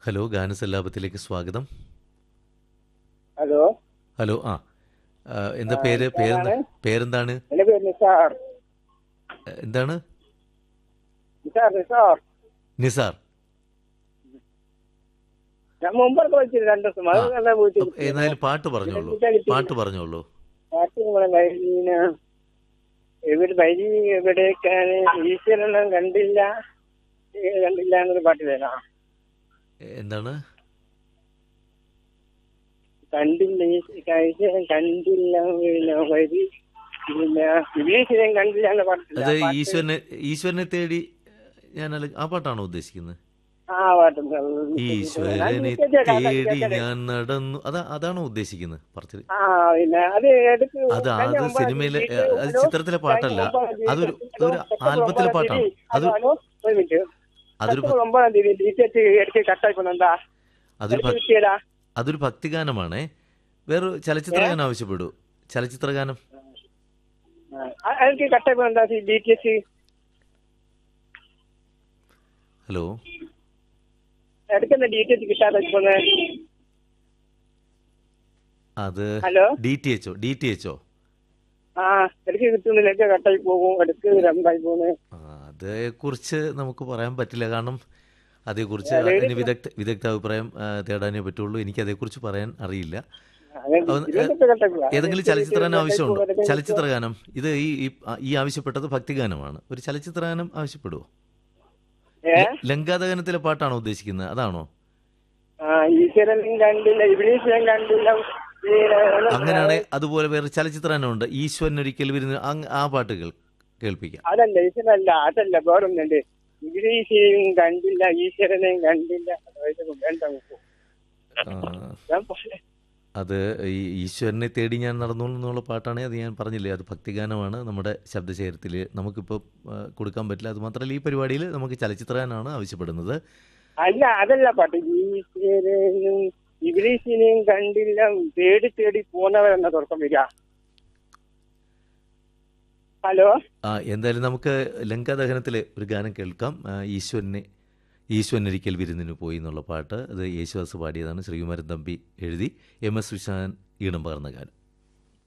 Hello ഗാനസല്ലാപത്തിലേക്ക് സ്വാഗതം hello hello ആ ആ, എന്താ പേര് പേരെന്താ ഞാനാണ്. പേരെന്താണ് എന്റെ പേര് നിസാർ എന്താണ് നിസാർ നിസാർ നിസാർ ഞാൻ മുമ്പൊക്കെ വിളിച്ചിരുന്നു രണ്ടു ദിവസം അത് ആ. നല്ല വീട്ടിൽ അപ്പൊ ഏതായാലും പാട്ട് പറഞ്ഞോളൂ കിട്ടിയില്ല, കിട്ടിയില്ല. പാട്ട് പറഞ്ഞോളൂ പാട്ട് നമ്മളെ വൈദ്യന എവിടെ വൈദ്യ എവിടേക്കാണ് ഈശ്വരനെ കണ്ടില്ല ഏ, കണ്ടില്ല എന്നൊരു പാട്ടില്ലേനാ എന്താണ് കണ്ടില്ല ഈശ്വ- ഈശ്വരൻ കണ്ടില്ല പിന്നെ വഴി പിന്നെ വിഭീഷണൻ കണ്ടില്ല എന്ന പാട്ടില്ല അത് ഈശ്വരനെ ഈശ്വരനെ തേടി ഞാൻ അല്ല- ആ പാട്ടാണോ ഉദ്ദേശിക്കുന്നത് ആ പാട്ട് ഈശ്വരനെ തേടി ഞാൻ നടന്നു അതാ അതാണോ ഉദ്ദേശിക്കുന്നത് പറച്ചില് ആ പിന്നെ അത് എടുക്ക് അത് കഴിഞ്ഞ അത് ഒമ്പതാം സിനിമയിലെ തീയതി ഏ, അത് ഹലോ? ചിത്രത്തിലെ പാട്ടല്ല കഴിഞ്ഞ ഒമ്പതാം തീയതി അതൊരു ഹലോ? ഒരു സെപ്റ്റംബർ ആൽബത്തിലെ ഒമ്പതാം പാട്ടാണ് തീയതി അത് ഹലോ, ഹലോ? ഒരു മിനിറ്റ് അതൊരു ഭ- സെപ്റ്റംബർ ഒമ്പതാം തീയതി ഡീറ്റെയിൽസ് ഇടയ്ക്ക് കട്ടായി പോകുന്നുണ്ടാ അതൊരു ഇടയ്ക്ക് ഭ- കിട്ടിയതാ അതൊരു ഭക്തിഗാനമാണേ വേറെ ചലച്ചിത്ര ഗാനം ആവശ്യപ്പെടൂ ചലച്ചിത്ര ഗാനം അതിലേക്ക് കട്ടായി പോകുന്നുണ്ടാ ഡീറ്റെയിൽസ് ഹലോ എടുക്കുന്ന ഡീറ്റെയിൽസ് കിട്ടാതെ പോകുന്നത് അത് ഹലോ ഡി ടി എച്ചോ ഡി ടി എച്ചോ ആ ഇടയ്ക്ക് കിട്ടുന്നില്ല ഇടയ്ക്ക് കട്ടായി പോകും ഇടയ്ക്ക് രണ്ടായി പോകുന്നത് അതേക്കുറിച്ച് നമുക്ക് പറയാൻ പറ്റില്ല കാരണം അതേക്കുറിച്ച് അതിന് വിദഗ്ധ വിദഗ്ധ അഭിപ്രായം ആ, തേടാനേ പറ്റുള്ളൂ എനിക്ക് അതേക്കുറിച്ച് പറയാൻ അറിയില്ല അവൻ, ഏ, ഏതെങ്കിലും ചലച്ചിത്ര ഗാനം ആവശ്യമുണ്ടോ ചലച്ചിത്ര ഗാനം ഇത് ഈ ഈ- ഈ ആവശ്യപ്പെട്ടത് ഭക്തിഗാനമാണ് ഒരു ചലച്ചിത്ര ഗാനം ആവശ്യപ്പെടുവോ ഏ ലങ്കാദഗനത്തിലെ പാട്ടാണോ ഉദ്ദേശിക്കുന്നത് അതാണോ ആ ഈശ്വരനും കണ്ടില്ല ഇവിടീശ്വരൻ കണ്ടില്ല അങ്ങനെയാണെ അതുപോലെ വേറെ ചലച്ചിത്ര ഗാനമുണ്ട് ഈശ്വരൻ ഒരിക്കൽ വരുന്ന അങ് ആ പാട്ടുകൾ കേൾപ്പിക്കാം അതല്ല ഈശ്വരനല്ല അതല്ല വേറൊന്നുണ്ട് ഇംഗ്ലീഷെയും കണ്ടില്ല ഈശ്വരനെയും കണ്ടില്ല അതായത് വേണ്ട നോക്കൂ. ആ, ഞാൻ പോലെ അത് ഈ ഈശ്വരനെ തേടി ഞാൻ നടന്നോളൂ എന്നുള്ള പാട്ടാണ് അത് ഞാൻ പറഞ്ഞില്ലേ അത് ഭക്തിഗാനമാണ് നമ്മുടെ ശബ്ദശേഖരത്തിൽ നമുക്കിപ്പോൾ ആ, കൊടുക്കാൻ പറ്റില്ല അത് മാത്രമല്ല ഈ പരിപാടിയിൽ നമുക്ക് ചലച്ചിത്ര ഗാനമാണ് ആവശ്യപ്പെടുന്നത് അല്ല അതല്ല പാട്ട് ഈശ്വരനും ഇംഗ്ലീഷിനെയും കണ്ടില്ല തേടി തേടി പോന്നവരെന്ന തുറക്കം വരിക ഹലോ ആ എന്തായാലും നമുക്ക് ലങ്കാദഹനത്തിലെ ഒരു ഗാനം കേൾക്കാം ആ, ഈശ്വരനെ ഈശ്വരനൊരിക്കൽ വിരുന്നിന് പോയി എന്നുള്ള പാട്ട് അത് യേശുദാസ് പാടിയതാണ് ശ്രീകുമാരൻ തമ്പി എഴുതി എം എസ് വിശാൻ ഈണം പകർന്ന ഗാനം